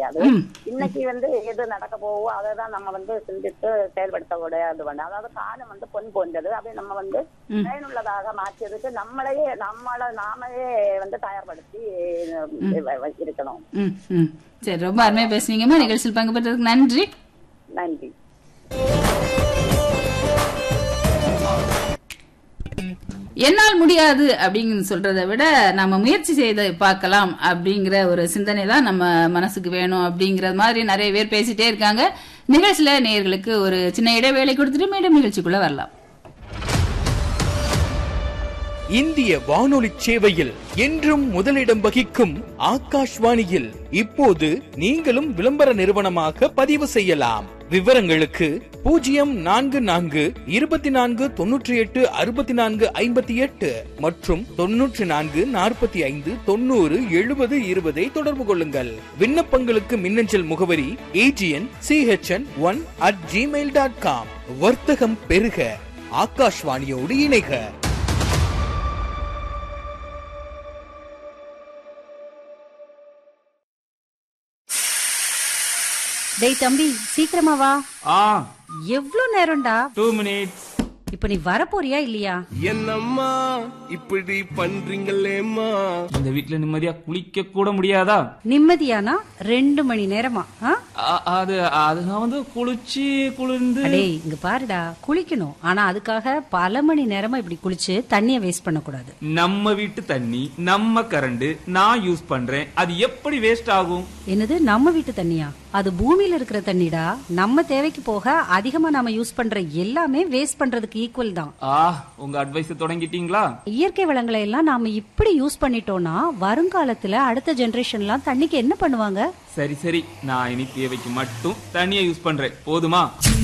முடியாது ம். இன்னைக்கு வந்து எது நடக்க போவோ அதை தான் நம்ம வந்து சிந்தித்து செயல்படுத்த முடியாது வேண்டாம் அதாவது காலம் வந்து பொன் போன்றது அதை நம்ம வந்து ம். பயனுள்ளதாக மாற்றியதுக்கு நம்மளையே நம்மள நாமளே வந்து தயார்படுத்தி வ- வ- இருக்கணும் ம் ம் சரி ரொம்ப அருமையா பேசுனீங்கம்மா நிகழ்ச்சியில் பங்கு பெற்றதுக்கு நன்றி நன்றி என்னால் முடியாது அப்படிங்கன்னு சொல்றதை விட நம்ம முயற்சி செய்து பார்க்கலாம் அப்படிங்கிற ஒரு சிந்தனை தான் நம்ம மனசுக்கு வேணும் அப்படிங்கிற மாதிரி நிறைய பேர் பேசிட்டே இருக்காங்க நிகழ்ச்சியில நேயர்களுக்கு ஒரு சின்ன இடைவேளை கொடுத்துட்டு மீண்டும் நிகழ்ச்சிக்குள்ள வரலாம் இந்திய வானொலி சேவையில் என்றும் முதலிடம் வகிக்கும் ஆகாஷ்வாணியில் இப்போது நீங்களும் விளம்பர நிறுவனமாக பதிவு செய்யலாம் விவரங்களுக்கு பூஜ்ஜியம் நான்கு நான்கு இருபத்தி நான்கு தொன்னூற்றி எட்டு அறுபத்தி நான்கு ஐம்பத்தி எட்டு மற்றும் தொன்னூற்றி நான்கு நாற்பத்தி ஐந்து தொண்ணூறு எழுபது இருபதை தொடர்பு கொள்ளுங்கள் விண்ணப்பங்களுக்கு மின்னஞ்சல் முகவரி AGN CHN one at Gmail dot com வர்த்தகம் பெருக ஆகாஷ்வாணியோடு இணைக டேய் தம்பி சீக்கிரமா வா ஆ எவ்ளோ நேரம்டா டூ மினிட்ஸ் இப்ப நீ வரப்போறியா இல்லையா என்னம்மா இப்படி பண்றீங்களேம்மா இந்த வீட்ல நிம்மதியா குளிக்க கூட முடியாதா நிம்மதியானா ரெண்டு மணி நேரமா ஆ? அ- அது அது நான் வந்து குளிச்சு குளிர்ந்து அடேய் இங்க பாருடா குளிக்கணும் ஆனா அதுக்காக பல மணி நேரமா இப்படி குளிச்சு தண்ணிய வேஸ்ட் பண்ணக்கூடாது நம்ம வீட்டு தண்ணி நம்ம கரண்ட் நான் யூஸ் பண்றேன் அது எப்படி வேஸ்ட் ஆகும் என்னது நம்ம வீட்டு தண்ணியா அது பூமியில இருக்கிற தண்ணிடா நம்ம தேவைக்கு போக அதிகமா நாம யூஸ் பண்ற எல்லாமே வேஸ்ட் பண்றதுக்கு ஈக்குவல் தான் ஆ உங்க அட்வைஸ் தொடங்கிட்டீங்களா இயற்கை வளங்களை எல்லாம் நாம இப்படி யூஸ் பண்ணிட்டோம்னா வருங்காலத்துல அடுத்த ஜெனரேஷன்லாம் தண்ணிக்கு என்ன பண்ணுவாங்க சரி சரி நான் இனி தேவைக்கு மட்டும் தண்ணியை யூஸ் பண்றேன் போதுமா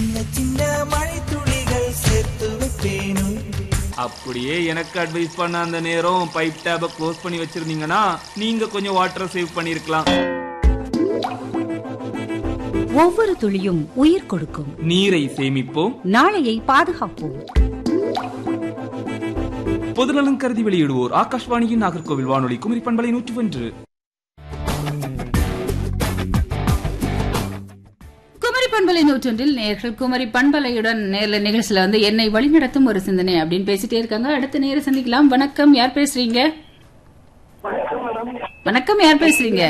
அப்படியே எனக்கு அட்வைஸ் பண்ண அந்த நேரம் பைப் டேப க்ளோஸ் பண்ணி வச்சிருந்தீங்கன்னா நீங்க கொஞ்சம் வாட்டர் சேவ் பண்ணிருக்கலாம் ஒவ்வொரு துளியும் உயிர் கொடுக்கும் நீரை சேமிப்போம் நாளையை பாதுகாப்போம் பொதுநலன் கருதி வெளியிடுவோர் ஆகாஷ்வாணியின் நாகர்கோவில் வானொலி குமரி பண்பலை நூற்றி ஒன்று குமரி பண்பலை நூற்றொன்றில் நேர்கள் குமரி பண்பலையுடன் நேர்ல நிகழ்ச்சியில வந்து என்னை வழிநடத்தும் ஒரு சிந்தனை அப்படின்னு பேசிட்டே இருக்காங்க அடுத்த நேர சந்திக்கலாம் வணக்கம் யார் பேசுறீங்க வணக்கம் யார் பேசுறீங்க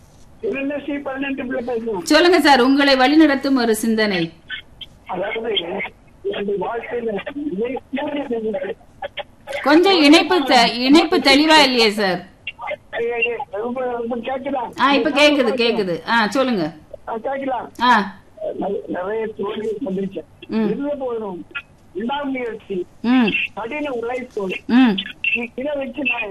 சொல்லுங்க சார் உங்களை வழிநடத்தும் ஒரு சிந்தனை கொஞ்சம் இணைப்பு தெ- இணைப்பு தெளிவா இல்லையே சார் ஆ இப்ப கேக்குது கேக்குது ஆ சொல்லுங்க ஆ நிறைய தோல்வி சந்திச்சேன் ம். இருந்த போதும் விடாமுயற்சி ம் கடின உழைப்பு ம் இதை வச்சு நான்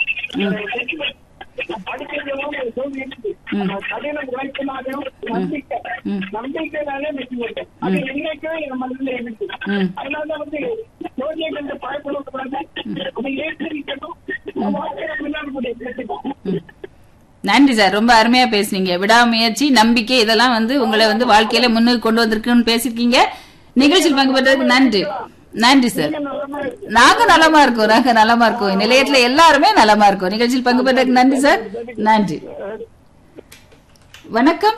நான் படிக்கிறதெல்லாம் ஒரு தோல்வி இருக்கு. அந்த கடின உழைப்பினாலும் நம்பிக்கை ம். நம்பிக்கைனாலே வெற்றி பெற்றேன் அது என்னைக்குமே என் மனதில் இருக்கு ம். அதனால வந்து தோல்வியை கண்டு பயப்படக்கூடாது அதை ஏற்றிருக்கணும் வாழ்க்கையில முன்னாடி போய் பேசிக்கலாம் நன்றி சார் ரொம்ப அருமையா பேசுனீங்க விடாமுயற்சி நம்பிக்கை இதெல்லாம் வந்து உங்களை வந்து வாழ்க்கையில முன்னுக்கு கொண்டு வந்திருக்குன்னு பேசிருக்கீங்க நிகழ்ச்சியில் பங்கு பெற்றதுக்கு நன்றி நன்றி சார் நாங்க நலமா இருக்கோம் நாங்க நலமா இருக்கோம் நிலையத்துல எல்லாருமே நலமா இருக்கோம் நிகழ்ச்சியில் பங்கு பெற்றதுக்கு நன்றி சார் நன்றி வணக்கம்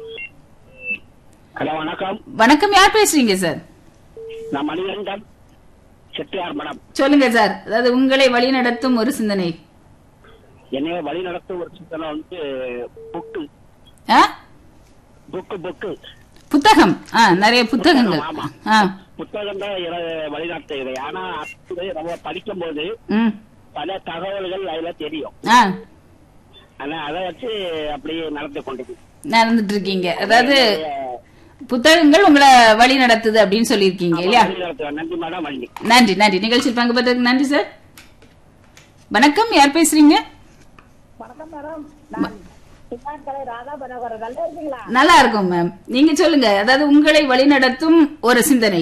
ஹலோ வணக்கம் வணக்கம் யார் பேசுறீங்க சார் நான் மணிகண்டன் செட்டியார் மடம் சொல்லுங்க சார் அதாவது உங்களை வழிநடத்தும் ஒரு சிந்தனை என்னைய வழி நடத்தும் ஒரு சிந்தனை வந்து புக்கு ஆ? புக்கு புக்கு புத்தகம் ஆ நிறைய புத்தகங்கள் ஆமா. ஆ புத்தகம் தான் வழிநடத்துகிறது ஆனா அது நம்ம படிக்கும் போது ம் பல தகவல்கள் அதுல தெரியும் ஆ ஆனா அதை வச்சு அப்படியே நடத்தி கொண்டு நடந்துட்டு இருக்கீங்க அதாவது புத்தகங்கள் உங்களை வழி நடத்துது அப்படின்னு சொல்லியிருக்கீங்க இல்லையா நன்றி மேடம் வள்ளி நன்றி நன்றி நிகழ்ச்சியில் பங்கு பெற்றதுக்கு நன்றி சார் வணக்கம் யார் பேசுறீங்க வணக்கம் மேடம் நான் சின்னாக்கலை ராதா பனோகர் நல்லா இருக்கீங்களா நல்லா இருக்கும் மேம் நீங்க சொல்லுங்க அதாவது உங்களை வழிநடத்தும் ஒரு சிந்தனை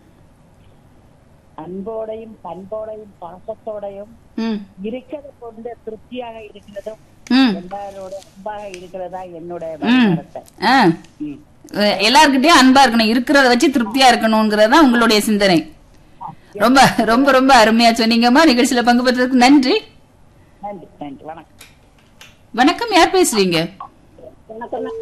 அன்போடையும் பண்போடையும் பாசத்தோடையும் ம் இருக்கிறத கொண்டு திருப்தியாக இருக்கிறதும் ம் எல்லாரோட அன்பாக இருக்கிறதா என்னோட ம் வழிநடத்த ஆ அஹ் எல்லார்கிட்டயும் அன்பா இருக்கணும் இருக்கிறத வச்சு திருப்தியா இருக்கணுங்கிறது தான் உங்களுடைய சிந்தனை ரொம்ப ரொம்ப ரொம்ப அருமையா சொன்னீங்கம்மா நிகழ்ச்சியில பங்கு பெற்றதுக்கு நன்றி நன்றி நன்றி வணக்கம் வணக்கம் யார் பேசுறீங்க வணக்கம்